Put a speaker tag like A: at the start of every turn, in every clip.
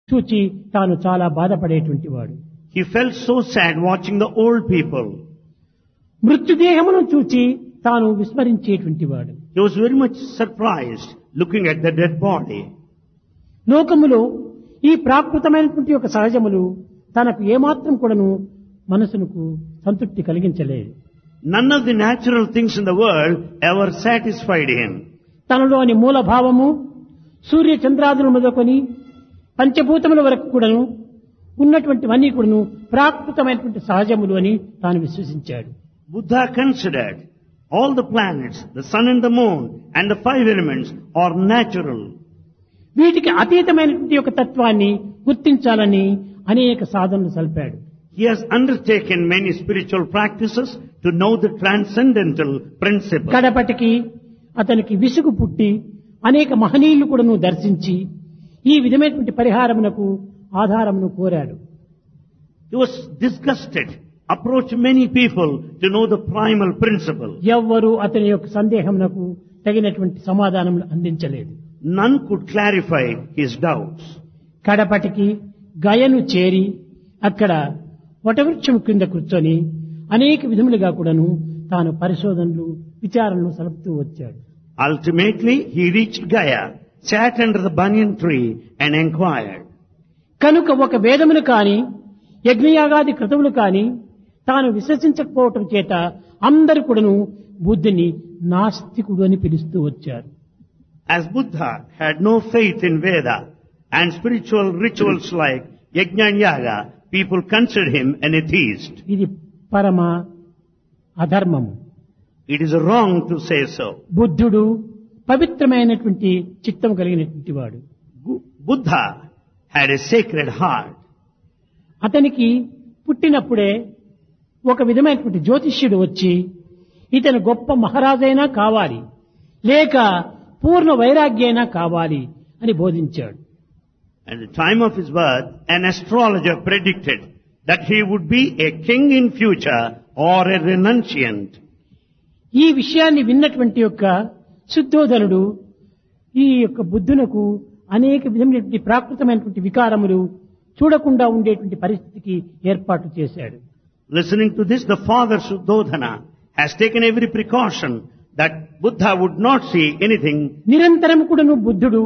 A: చూచి తాను చాలా బాధపడేటువంటి వాడు
B: He felt so sad watching the old people.
A: మృత్యుదేహమును చూచి తాను విస్మరించేటువంటి వాడు
B: He was very much surprised looking at the dead body.
A: లోకములో ఈ ప్రాకృతమైనటువంటి యొక్క సహజములు తనకు ఏమాత్రం కూడాను మనసునకు సంతృప్తి కలిగించలేదు
B: None of the natural things in the world ever satisfied him.
A: తనలోని మూల భావము సూర్య చంద్రాదులు మొదలుకొని పంచభూతముల వరకు కూడాను ఉన్నటువంటివన్నీ కూడాను ప్రాకృతమైనటువంటి సహజములు అని తాను విశ్వసించాడు
B: Buddha considered all the planets, the sun and the moon, and the five elements are natural.
A: వీటికి అతీతమైనటువంటి యొక్క తత్వాన్ని గుర్తించాలని అనేక సాధనలు సల్పాడు
B: He has undertaken many spiritual practices to know the transcendental principle.
A: కడపటికి అతనికి విసుగు పుట్టి అనేక మహనీయులు కూడాను దర్శించి ఈ విధమైనటువంటి పరిహారమునకు ఆధారమును కోరాడు
B: He was disgusted, approached many people to know the primal principle.
A: ఎవ్వరూ అతని యొక్క సందేహమునకు తగినటువంటి సమాధానములు అందించలేదు
B: None could clarify his doubts.
A: కడపటికి గయను చేరి అక్కడ వటవృక్షం కింద కూర్చొని అనేక విధములుగా కూడాను తాను పరిశోధనలు విచారణలు సలుపుతూ వచ్చాడు
B: Ultimately, he reached Gaya, sat under the banyan tree and inquired.
A: కనుక ఒక వేదములు కాని యజ్ఞయాగాది క్రతువులు కాని తాను విశ్వసించకపోవటం చేత అందరు కూడాను బుద్ధిని నాస్తికుడు అని పిలుస్తూ వచ్చారు
B: As Buddha had no faith in Veda and spiritual rituals like Yajna and Yaga, people considered him an atheist.
A: ఇది పరమ అధర్మము
B: It is wrong to say so.
A: బుద్ధుడు పవిత్రమైనటువంటి చిత్తం కలిగినటువంటి వాడు
B: Bu- Buddha had a sacred heart.
A: అతనికి పుట్టినప్పుడే ఒక విధమైనటువంటి జ్యోతిష్యుడు వచ్చి ఇతను గొప్ప మహారాజైనా కావాలి లేక పూర్ణ వైరాగ్యైనా కావాలి అని బోధించాడు
B: At the time of his birth, an astrologer predicted that he would be a king in future or a renunciant.
A: ఈ విషయాన్ని విన్నటువంటి యొక్క శుద్ధోధనుడు ఈ యొక్క బుద్ధునకు అనేక విధమైనటువంటి ప్రాకృతమైనటువంటి వికారములు చూడకుండా ఉండేటువంటి పరిస్థితికి ఏర్పాటు చేశాడు
B: Listening to this, the father Suddhodana has taken every precaution that Buddha would not see anything.
A: నిరంతరం కూడాను బుద్ధుడు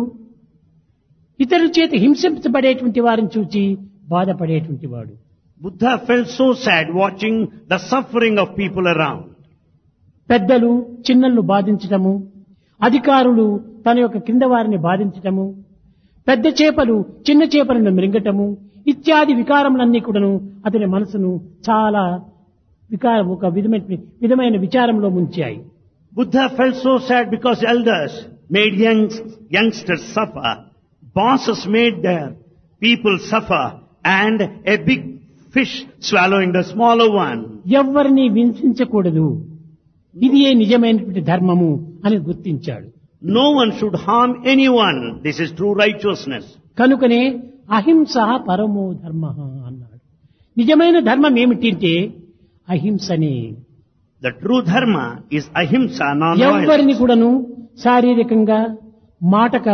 A: ఇతరుల చేత హింసించబడేటువంటి వారిని చూచి బాధపడేటువంటి వాడు
B: Buddha felt so sad watching the suffering of people around.
A: పెద్దలు చిన్నలను బాధించటము అధికారులు తన యొక్క కింద వారిని బాధించటము పెద్ద చేపలు చిన్న చేపలను మృంగటము ఇత్యాది వికారములన్నీ కూడాను అతని మనసును చాలా వికారం ఒక విధమైన విధమైన విచారంలో ముంచాయి
B: Buddha felt so sad because elders made young, youngsters suffer. Bosses made their people suffer and a big fish swallowing the smaller one.
A: ఎవ్వరిని హింసించకూడదు ఇది ఏ నిజమైనటువంటి ధర్మము అని గుర్తించాడు
B: No one should harm anyone. This is true righteousness.
A: కనుకనే అహింస పరమో ధర్మ అన్నాడు నిజమైన ధర్మం ఏమిటంటే అహింసనే
B: The true dharma is ahimsa,
A: ఎవరిని
B: non-violence.
A: కూడాను శారీరకంగా మాటక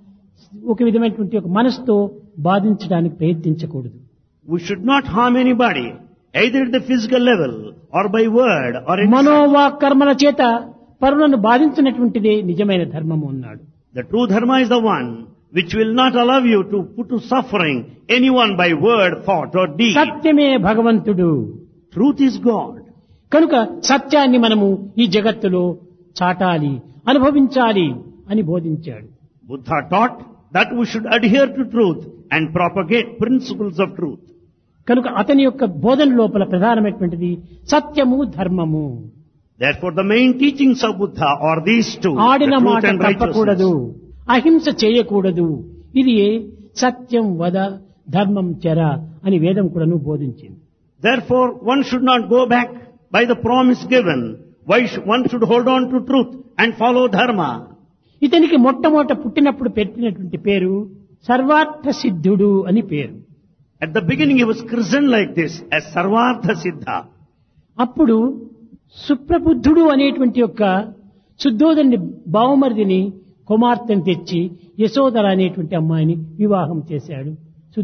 A: ఒక విధమైనటువంటి ఒక మనసుతో బాధించడానికి ప్రయత్నించకూడదు
B: We should not harm anybody, either at the physical level or by word or in
A: మనోవాక్ కర్మల చేత పరులను బాధించినటువంటిదే నిజమైన ధర్మము అన్నాడు
B: The true dharma is the one which will not allow you to put to suffering anyone by word, thought or deed.
A: సత్యమే భగవంతుడు
B: Truth is God.
A: కనుక సత్యాన్ని మనము ఈ జగత్తులో చాటాలి అనుభవించాలి అని బోధించాడు
B: Buddha taught that we should adhere to truth and propagate principles of truth.
A: కనుక అతని యొక్క బోధన లోపల ప్రధానమైనటువంటిది సత్యము ధర్మము
B: Therefore the main teachings of Buddha are these two, the
A: ఆడిన
B: truth
A: మాట
B: and
A: తప్పకూడదు
B: righteousness.
A: అహింస చేయకూడదు ఇది సత్యం వద ధర్మం చెర అని వేదం కూడాను బోధించింది
B: Therefore one should not go back by the promise given. Why sh- one should hold on to truth and follow dharma.
A: ఇతనికి మొట్టమొదట పుట్టినప్పుడు పెట్టినటువంటి పేరు సర్వార్థ సిద్ధుడు అని పేరు
B: At the beginning he was christened like this as Sarvartha Siddha.
A: అప్పుడు సుప్రబుద్ధుడు అనేటువంటి యొక్క శుద్ధోదరుని బావమరిదిని కుమార్తెను తెచ్చి యశోదర అనేటువంటి అమ్మాయిని వివాహం చేశాడు